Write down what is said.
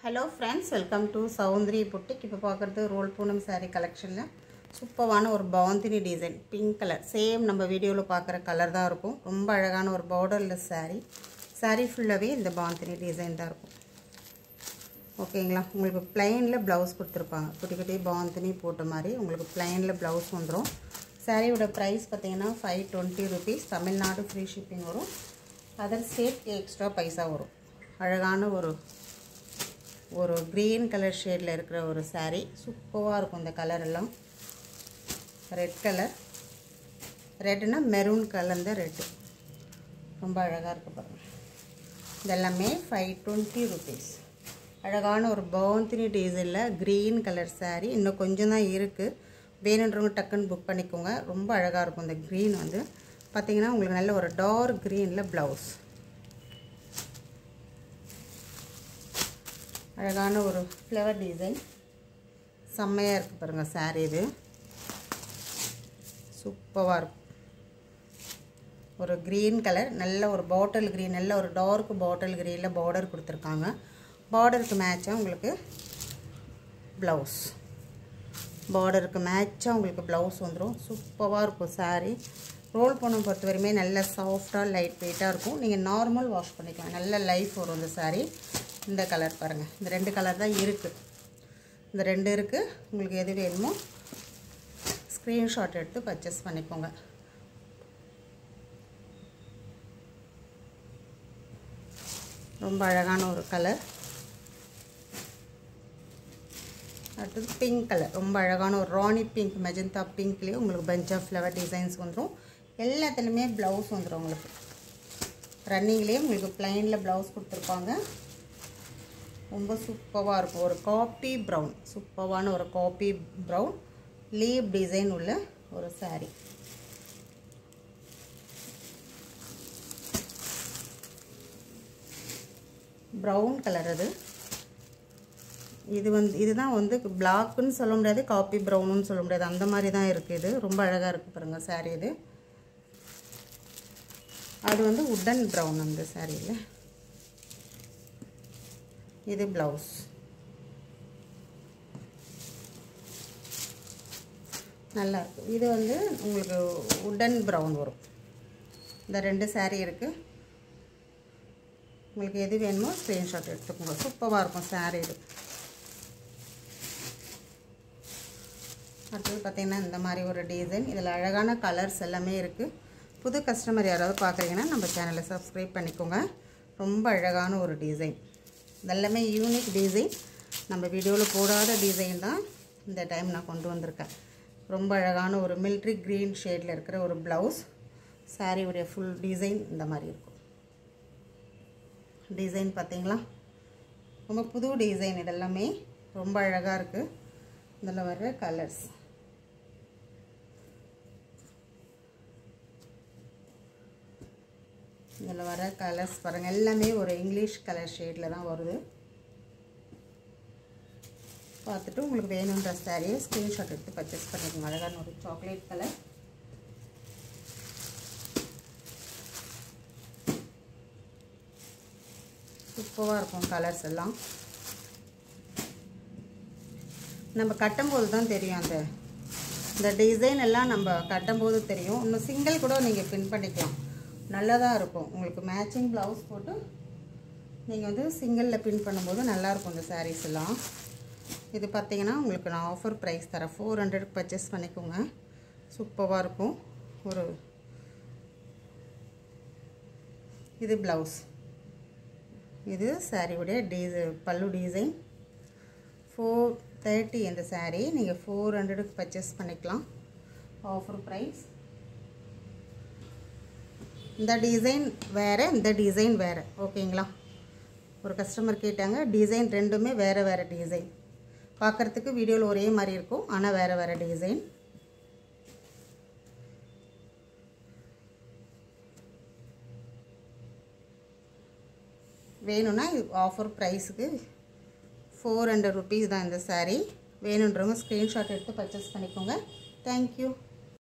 hello friends welcome to Soundari boutique இப்போ பார்க்குறது ரோல் பூனம் saree கலெக்ஷனில் சூப்பரான ஒரு பவுந்தினி டிசைன் பிங்க் கலர் சேம் நம்ம வீடியோவில் பார்க்குற கலர் தான் இருக்கும் ரொம்ப அழகான ஒரு பார்டர்லெஸ் saree saree ஃபுல்லாகவே இந்த பவுந்தினி டிசைன் தான் இருக்கும் ஓகேங்களா உங்களுக்கு பிளைனில் ப்ளவுஸ் கொடுத்துருப்பாங்க குட்டி குட்டி பவுந்தினி போட்ட மாதிரி உங்களுக்கு பிளைனில் ப்ளவுஸ் வந்துடும் சாரியோட ப்ரைஸ் பார்த்தீங்கன்னா five twenty rupees Tamil Nadu free shipping வரும் அதர் ஸ்டேட் எக்ஸ்ட்ரா பைசா வரும் அழகான ஒரு ஒரு க்ரீன் கலர் ஷேடில் இருக்கிற ஒரு saree சூப்பராக இருக்கும் இந்த கலர் எல்லாம் ரெட் கலர் ரெட்னா மெரூன் கலர்ந்த ரெட்டு ரொம்ப அழகாக இருக்குது பாருங்கள் இதெல்லாமே ஃபைவ் டுவெண்ட்டி ருபீஸ் அழகான ஒரு பவுந்தினி டீசலில் க்ரீன் கலர் saree இன்னும் கொஞ்சம் தான் இருக்குது வேணுன்றவங்க டக்குன்னு புக் பண்ணிக்கோங்க ரொம்ப அழகாக இருக்கும் இந்த க்ரீன் வந்து பார்த்தீங்கன்னா உங்களுக்கு நல்ல ஒரு டார்க் க்ரீனில் ப்ளவுஸ் அழகான ஒரு ஃப்ளவர் டிசைன் செம்மையாக இருக்குது பாருங்கள் saree இது சூப்பராக இருக்கும் ஒரு க்ரீன் கலர் நல்ல ஒரு பாட்டில் க்ரீன் நல்ல ஒரு டார்க் பாட்டில் க்ரீனில் பார்டர் கொடுத்துருக்காங்க பார்டருக்கு மேட்சாக உங்களுக்கு ப்ளவுஸ் பார்டருக்கு மேட்சாக உங்களுக்கு ப்ளவுஸ் வந்துடும் சூப்பராக இருக்கும் saree ரோல் பண்ண பொறுத்த வரையுமே நல்ல சாஃப்டாக லைட் வெயிட்டாக இருக்கும் நீங்கள் நார்மல் வாஷ் பண்ணிக்கலாம் நல்ல லைஃப் வரும் இந்த saree இந்த கலர் பாருங்கள் இந்த ரெண்டு கலர் தான் இருக்குது இந்த ரெண்டு இருக்குது உங்களுக்கு எது வேணுமோ ஸ்க்ரீன்ஷாட் எடுத்து பர்ச்சேஸ் பண்ணிக்கோங்க ரொம்ப அழகான ஒரு கலர் அடுத்தது பிங்க் கலர் ரொம்ப அழகான ஒரு ராணி பிங்க் மெஜந்தா பிங்க்லேயே உங்களுக்கு பஞ்ச் ஆஃப் ஃப்ளவர் டிசைன்ஸ் வந்துடும் எல்லாத்துலேயுமே ப்ளவுஸ் வந்துடும் உங்களுக்கு ரன்னிங்லேயே உங்களுக்கு ப்ளைனில் ப்ளவுஸ் கொடுத்துருப்பாங்க ரொம்ப சூப்பராக இருக்கும் ஒரு காப்பி ப்ரௌன் சூப்பரான ஒரு காப்பி ப்ரௌன் லீவ் டிசைன் உள்ள ஒரு saree ப்ரௌன் கலர் அது இது வந்து இதுதான் வந்து பிளாக்குன்னு சொல்ல முடியாது காப்பி ப்ரௌனுன்னு சொல்ல முடியாது அந்த மாதிரி தான் இருக்குது இது ரொம்ப அழகாக இருக்குது பாருங்கள் saree இது அது வந்து உட்டன் ப்ரௌன் அந்த சாரியில் இது ப்ளவுஸ் நல்லா இருக்கும் இது வந்து உங்களுக்கு உட்டன் ப்ரௌன் வரும் இந்த ரெண்டு saree இருக்குது உங்களுக்கு எது வேணுமோ ஸ்க்ரீன்ஷாட் எடுத்துக்கோங்க சூப்பராக இருக்கும் saree இது அடுத்தது பார்த்திங்கன்னா இந்த மாதிரி ஒரு டிசைன் இதில் அழகான கலர்ஸ் எல்லாமே இருக்குது புது கஸ்டமர் யாராவது பார்க்குறீங்கன்னா நம்ம சேனலை சப்ஸ்கிரைப் பண்ணிக்கோங்க ரொம்ப அழகான ஒரு டிசைன் இதெல்லாமே யூனிக் டிசைன் நம்ம வீடியோவில் போடாத டிசைன் தான் இந்த டைம் நான் கொண்டு வந்திருக்கேன் ரொம்ப அழகான ஒரு மில்ட்ரி க்ரீன் ஷேடில் இருக்கிற ஒரு ப்ளவுஸ் சாரியுடைய ஃபுல் டிசைன் இந்த மாதிரி இருக்கும் டிசைன் பார்த்தீங்களா ரொம்ப புது டிசைன் இதெல்லாமே ரொம்ப அழகாக இருக்குது இதில் வர்ற கலர்ஸ் இதில் வர கலர்ஸ் பாருங்கள் எல்லாமே ஒரு இங்கிலீஷ் கலர் ஷேடில் தான் வருது பார்த்துட்டு உங்களுக்கு வேணுன்ற சாரியை ஸ்க்ரீன்ஷாட் எடுத்து பர்ச்சேஸ் பண்ணிக்கோங்க அழகான ஒரு சாக்லேட் கலர் சூப்பராக இருக்கும் கலர்ஸ் எல்லாம் நம்ம கட்டும்போது தான் தெரியும் அந்த இந்த டிசைன் எல்லாம் நம்ம கட்டும்போது தெரியும் இன்னும் சிங்கிள் கூட நீங்கள் பின் பண்ணிக்கலாம் நல்லதாக இருக்கும் உங்களுக்கு மேட்சிங் ப்ளவுஸ் போட்டு நீங்கள் வந்து சிங்கிளில் பின் பண்ணும்போது நல்லாயிருக்கும் இந்த சாரீஸ் எல்லாம் இது பார்த்தீங்கன்னா உங்களுக்கு நான் ஆஃபர் ப்ரைஸ் தரேன் ஃபோர் ஹண்ட்ரட் பர்ச்சேஸ் பண்ணிக்கோங்க சூப்பராக இருக்கும் ஒரு இது ப்ளவுஸ் இது சாரியுடைய டீச பல்லு டிசைன் ஃபோர் தேர்ட்டி இந்த சாரீ நீங்கள் ஃபோர் ஹண்ட்ரடுக்கு பர்ச்சேஸ் பண்ணிக்கலாம் ஆஃபர் ப்ரைஸ் இந்த டிசைன் வேறு இந்த டிசைன் வேறு ஓகேங்களா ஒரு கஸ்டமர் கேட்டாங்க டிசைன் ரெண்டுமே வேறு வேறு டிசைன் பார்க்குறதுக்கு வீடியோவில் ஒரே மாதிரி இருக்கும் ஆனால் வேறு வேறு டிசைன் வேணும்னா ஆஃபர் ப்ரைஸுக்கு ஃபோர் ஹண்ட்ரட் ருபீஸ் தான் இந்த சாரீ வேணுன்றவங்க ஸ்க்ரீன்ஷாட் எடுத்து பர்ச்சேஸ் பண்ணிக்கோங்க தேங்க்யூ